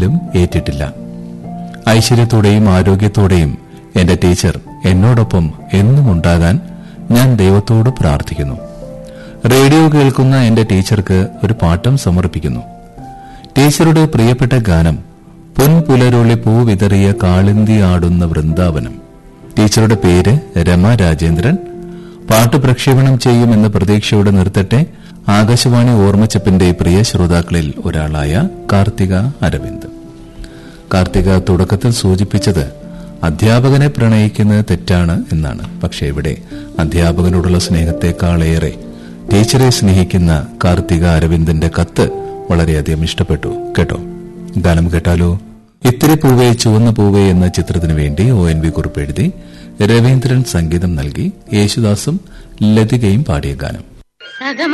ഒരിക്കലും ഏറ്റിട്ടില്ല ഐശ്വര്യത്തോടെയും ആരോഗ്യത്തോടെയും എന്റെ ടീച്ചർ എന്നോടൊപ്പം എന്നും ഉണ്ടാകാൻ ഞാൻ ദൈവത്തോട് പ്രാർത്ഥിക്കുന്നു റേഡിയോ കേൾക്കുന്ന എന്റെ ടീച്ചർക്ക് ഒരു പാഠം സമർപ്പിക്കുന്നു ടീച്ചറുടെ പ്രിയപ്പെട്ട ഗാനം പൊൻപുലരുള്ളി പൂ വിതറിയ കാളിന്തി ആടുന്ന വൃന്ദാവനം ടീച്ചറുടെ പേര് രമ രാജേന്ദ്രൻ പാട്ട് പ്രക്ഷേപണം ചെയ്യുമെന്ന പ്രതീക്ഷയോടെ നിർത്തട്ടെ ആകാശവാണി ഓർമ്മച്ചപ്പിന്റെ പ്രിയ ശ്രോതാക്കളിൽ ഒരാളായ കാർത്തിക അരവിന്ദ് കാർത്തിക തുടക്കത്തിൽ സൂചിപ്പിച്ചത് അധ്യാപകനെ പ്രണയിക്കുന്നത് തെറ്റാണ് എന്നാണ് പക്ഷേ ഇവിടെ അധ്യാപകനോടുള്ള സ്നേഹത്തെക്കാളേറെ ടീച്ചറെ സ്നേഹിക്കുന്ന കാർത്തിക അരവിന്ദന്റെ കത്ത് വളരെയധികം ഇഷ്ടപ്പെട്ടു കേട്ടോ ഗാനം കേട്ടാലോ ഇത്തിരി പൂവേ ചുവന്ന പൂവേ എന്ന ചിത്രത്തിനു വേണ്ടി ഒ എൻ വി കുറിപ്പ് എഴുതി രവീന്ദ്രൻ സംഗീതം നൽകി യേശുദാസും ലതികയും പാടിയ ഗാനം സഗമ